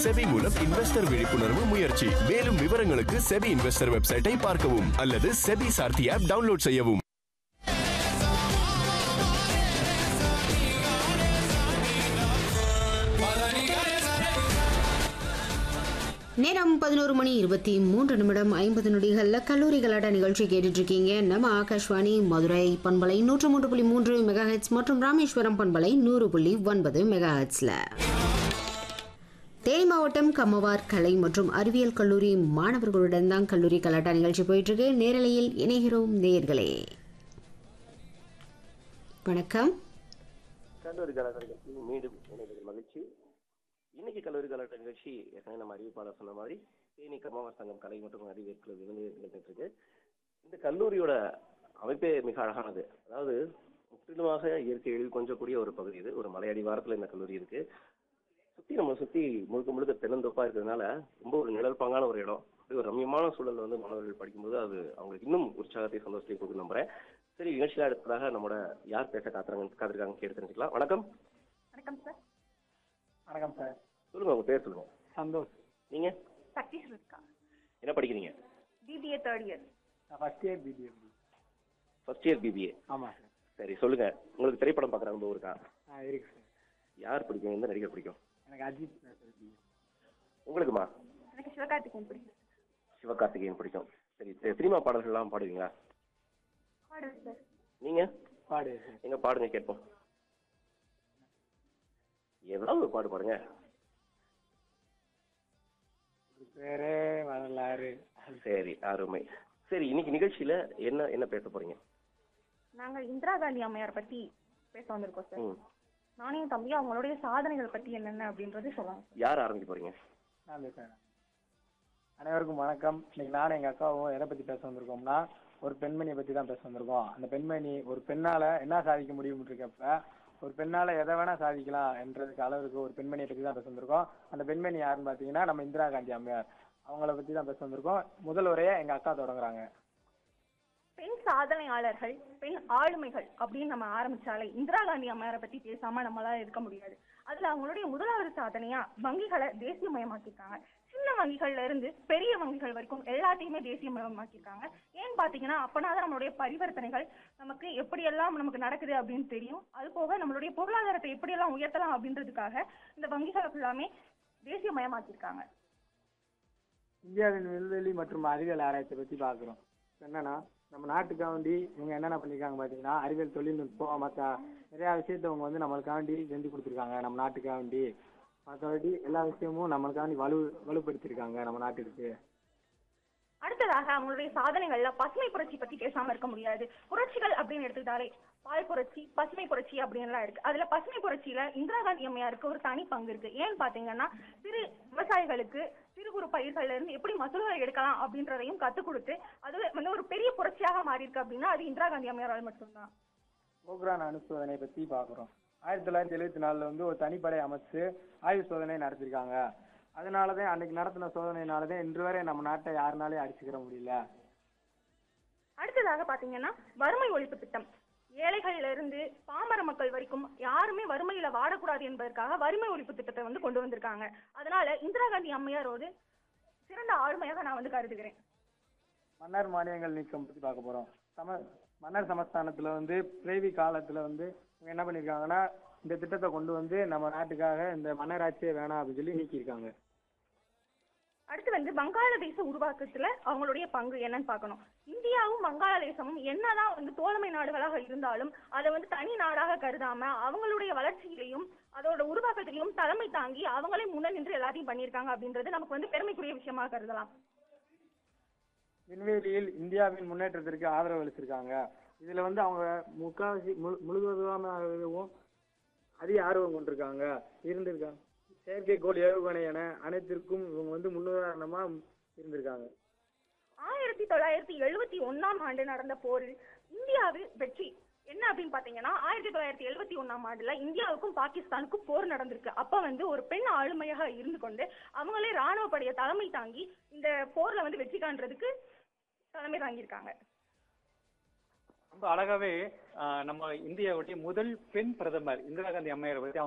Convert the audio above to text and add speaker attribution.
Speaker 1: SEBI மூலம் investor விழிப்புணர்வு முயற்சி மேலும் விவரங்களுக்கு செபி இன்வெஸ்டர் வெப்சைட்டை பார்க்கவும் அல்லது செபி சார்த்தி ஆப் டவுன்லோட் செய்யவும்
Speaker 2: நேரம் பதினோரு மணி இருபத்தி மூன்று நிமிடம் ஐம்பது நொடிகளில் கல்லூரி கலாட்ட நிகழ்ச்சி கேட்டுட்டு இருக்கீங்க நம்ம ஆகாஷ்வாணி மதுரை பண்பலை நூற்று மூன்று புள்ளி மூன்று மெகா ஹெட்ஸ் மற்றும் ராமேஸ்வரம் பண்பலை நூறு புள்ளி ஒன்பது மெகா ஹெட்ஸ்ல தேனி மாவட்டம் கம்மவார் கலை மற்றும் அறிவியல் கல்லூரி மாணவர்களுடன் தான் கல்லூரி கலாட்டா நிகழ்ச்சி போயிட்டு இருக்கு நேரலையில் இணைகிறோம் நேயர்களே வணக்கம்
Speaker 3: கல்லூரி கலாட்ட நிகழ்ச்சி மீண்டும் இணைவதில் மகிழ்ச்சி இன்னைக்கு கல்லூரி கலாட்ட நிகழ்ச்சி ஏற்கனவே நம்ம அறிவிப்பாளர் சொன்ன மாதிரி தேனி கர்மாவர் சங்கம் கலை மற்றும் அறிவியல் கல்லூரி வந்து நிகழ்ந்துட்டு இருக்கு இந்த கல்லூரியோட அமைப்பே மிக அழகானது அதாவது முற்றிலுமாக இயற்கை எழில் கொஞ்சக்கூடிய ஒரு பகுதி இது ஒரு மலையடி வாரத்துல இந்த கல்லூரி இருக்கு சுத்தி நம்ம சுத்தி முழுக்க முழுக்க தென்னந்தோப்பா இருக்கிறதுனால ரொம்ப ஒரு நிழல்பாங்கான ஒரு இடம் அப்படி ஒரு ரம்யமான சூழல்ல வந்து மாணவர்கள் படிக்கும்போது அது அவங்களுக்கு இன்னும் உற்சாகத்தை சந்தோஷத்தை கொடுக்கும் நம்புறேன் சரி நிகழ்ச்சியில அடுத்ததாக நம்மளோட யார் பேச காத்துறாங்க காத்திருக்காங்க கேட்டு தெரிஞ்சுக்கலாம் வணக்கம்
Speaker 4: வணக்கம் சார்
Speaker 5: வணக்கம் சார்
Speaker 3: சொல்லுங்க உங்க பேர் சொல்லுங்க
Speaker 5: சந்தோஷ்
Speaker 3: நீங்க
Speaker 4: சக்தி ஸ்ருதிகா
Speaker 3: என்ன படிக்கிறீங்க
Speaker 4: பிபிஏ தேர்ட் இயர்
Speaker 5: நான் first year BBM
Speaker 3: first year BBA
Speaker 5: ஆமாம் சார்
Speaker 3: சரி சொல்லுங்க உங்களுக்கு திரைப்படம் பார்க்குற அனுபவம் இருக்கா
Speaker 5: ஆ இருக்கு சார்
Speaker 3: யார் பிடிக்கும் எந்த நடிகர் பிடிக்கும்
Speaker 5: எனக்கு அஜித் சார் பிடிக்கும்
Speaker 3: உங்களுக்குமா
Speaker 4: எனக்கு சிவகார்த்திகேயன் பிடிக்கும்
Speaker 3: சிவகார்த்திகேயன் பிடிக்கும் சரி சி- சினிமா பாடல்கள்லாம் பாடுவீங்களா
Speaker 4: பாடுவேன் சார்
Speaker 3: நீங்க
Speaker 5: பாடு சார்
Speaker 3: எங்க பாடுங்க கேட்போம் ஏதாவது ஒரு பாடு பாடுங்க
Speaker 5: பேரே வரலாறு
Speaker 3: சரி அருமை சரி இன்னைக்கு நிகழ்ச்சியில என்ன என்ன பேச போறீங்க
Speaker 4: நாங்கள் இந்திரா காந்தி அம்மையார் பத்தி பேச வந்திருக்கோம் சார்
Speaker 3: ம்
Speaker 4: நானும் என் தம்பியும் அவங்களுடைய சாதனைகள் பத்தி என்னென்ன அப்படின்றது சொல்லலாம் சார்
Speaker 3: யார் ஆரம்பிக்க போறீங்க
Speaker 5: நான் பேசுகிறேன் அனைவருக்கும் வணக்கம் இன்னைக்கு நானும் எங்கள் அக்காவும் எதை பற்றி பேச வந்திருக்கோம்னா ஒரு பெண்மணியை பற்றி தான் பேச வந்திருக்கோம் அந்த பெண்மணி ஒரு பெண்ணால் என்ன சாதிக்க முடியும்னு இருக்கப்ப ஒரு பெண்ணால் எதை வேணால் சாதிக்கலாம் என்றதுக்கு அளவுக்கு ஒரு பெண்மணியை பற்றி தான் பேச வந்திருக்கோம் அந்த பெண்மணி யாருன்னு பார்த்தீங்கன்னா நம்ம இந்திரா காந்தி அம்மையார் அவங்கள பற்றி தான் பேச வந்திருக்கோம் முதல் உரையை எங்கள் அக்கா தொடங்குறாங்க
Speaker 4: பெண் சாதனையாளர்கள் பெண் ஆளுமைகள் அப்படின்னு நம்ம ஆரம்பிச்சாலே இந்திரா காந்தி அம்மையாரை பத்தி பேசாம நம்மளால இருக்க முடியாது அதுல அவங்களுடைய முதலாவது சாதனையா வங்கிகளை தேசியமயமாக்கியிருக்காங்க சின்ன வங்கிகள்ல இருந்து பெரிய வங்கிகள் வரைக்கும் எல்லாத்தையுமே தேசியமயமாக்கியிருக்காங்க ஏன்னு பாத்தீங்கன்னா அப்பனாதான் நம்மளுடைய பரிவர்த்தனைகள் நமக்கு எப்படியெல்லாம் நமக்கு நடக்குது அப்படின்னு தெரியும் அது போக நம்மளுடைய பொருளாதாரத்தை எப்படியெல்லாம் உயர்த்தலாம் அப்படின்றதுக்காக இந்த வங்கிகளை ஃபுல்லாமே தேசியமயமாக்கியிருக்காங்க
Speaker 5: இந்தியாவின் விண்வெளி மற்றும் அறிவியல் ஆராய்ச்சி பற்றி பார்க்குறோம் என்னன்னா நம்ம நாட்டுக்காண்டி இவங்க என்னென்ன பண்ணியிருக்காங்க பார்த்தீங்கன்னா அறிவியல் தொழில்நுட்பம் மற்ற நிறையா விஷயத்த அவங்க வந்து நம்மளுக்காண்டி செஞ்சு கொடுத்துருக்காங்க நம்ம நாட்டுக்காண்டி மற்றபடி எல்லா விஷயமும் நம்மளுக்காண்டி வலு வலுப்படுத்தியிருக்காங்க நம்ம நாட்டுக்கு
Speaker 4: அடுத்ததாக அவங்களுடைய சாதனைகள்ல பசுமை புரட்சி பத்தி பேசாம இருக்க முடியாது புரட்சிகள் அப்படின்னு எடுத்துக்கிட்டாலே பால் புரட்சி பசுமை புரட்சி அப்படின்லாம் இருக்கு அதுல பசுமை புரட்சியில இந்திரா காந்தி அம்மையாருக்கு ஒரு தனி பங்கு இருக்கு ஏன்னு பாத்தீங்கன்னா சிறு விவசாயிகளுக்கு சிறு குறு பயிர்கள்ல இருந்து எப்படி மசூல்களை எடுக்கலாம் அப்படின்றதையும் கத்துக் கொடுத்து அது வந்து ஒரு பெரிய புரட்சியாக மாறி இருக்கு அப்படின்னா அது இந்திரா காந்தி அம்மையாரால் மட்டும்தான்
Speaker 5: போக்ரான் அணு சோதனை பற்றி பார்க்குறோம் ஆயிரத்தி தொள்ளாயிரத்தி எழுபத்தி நாலில் வந்து ஒரு தனிப்படை அமைச்சு ஆய்வு சோதனை நடத்திருக்காங்க அதனால தான் அன்னைக்கு நடத்தின சோதனையினால தான் இன்று வரை நம்ம நாட்டை யாருனாலையும் அடிச்சுக்கிற முடியல
Speaker 4: அடுத்ததாக பாத்தீங்கன்னா வறுமை ஒழிப்பு திட்டம் ஏழைகள்ல இருந்து பாமர மக்கள் வரைக்கும் யாருமே வறுமையில வாடக்கூடாது என்பதற்காக வறுமை ஒழிப்பு திட்டத்தை வந்து கொண்டு வந்திருக்காங்க அதனால இந்திரா காந்தி அம்மையாரோடு சிறந்த ஆளுமையாக நான் வந்து கருதுகிறேன்
Speaker 5: மன்னர் மானியங்கள் நீக்கம் பற்றி பார்க்க போகிறோம் சம மன்னர் சமஸ்தானத்தில் வந்து பிறவி காலத்தில் வந்து இவங்க என்ன பண்ணியிருக்காங்கன்னா இந்த திட்டத்தை கொண்டு வந்து நம்ம நாட்டுக்காக இந்த மன்னராட்சியே வேணாம் அப்படின்னு சொல்லி நீக்கியிருக்காங்க
Speaker 4: அடுத்து வந்து வங்காளதேச உருவாக்கத்துல அவங்களுடைய பங்கு என்னன்னு பார்க்கணும் இந்தியாவும் வங்காளதேசமும் என்னதான் வந்து தோழமை நாடுகளாக இருந்தாலும் அதை வந்து தனி நாடாக கருதாம அவங்களுடைய வளர்ச்சியிலையும் அதோட உருவாக்கத்திலையும் தலைமை தாங்கி அவங்களே முன்ன நின்று எல்லாத்தையும் பண்ணியிருக்காங்க அப்படின்றது நமக்கு வந்து பெருமைக்குரிய விஷயமா கருதலாம்
Speaker 5: விண்வெளியில் இந்தியாவின் முன்னேற்றத்திற்கு ஆதரவு அளிச்சிருக்காங்க இதுல வந்து அவங்க முக்காவாசி முழு முழுவதுமாகவும் அதிக ஆர்வம் கொண்டிருக்காங்க இருந்திருக்காங்க செயற்கைக்கோள் ஏவுகணை என அனைத்திற்கும் இவங்க வந்து முன்னுதாரணமா இருந்திருக்காங்க
Speaker 4: ஆயிரத்தி தொள்ளாயிரத்தி எழுபத்தி ஒண்ணாம் ஆண்டு நடந்த போரில் இந்தியாவில் வெற்றி என்ன அப்படின்னு பாத்தீங்கன்னா ஆயிரத்தி தொள்ளாயிரத்தி எழுபத்தி ஒண்ணாம் ஆண்டுல இந்தியாவுக்கும் பாகிஸ்தானுக்கும் போர் நடந்திருக்கு அப்ப வந்து ஒரு பெண் ஆளுமையாக இருந்து கொண்டு அவங்களே ராணுவ படைய தலைமை தாங்கி இந்த போர்ல வந்து வெற்றி காண்றதுக்கு தலைமை தாங்கியிருக்காங்க
Speaker 6: ரொம்ப அழகாவே ஆஹ், நம்ம இந்தியாவுடைய முதல் பெண் பிரதமர் இந்திரா காந்தி அம்மையாரை பத்தி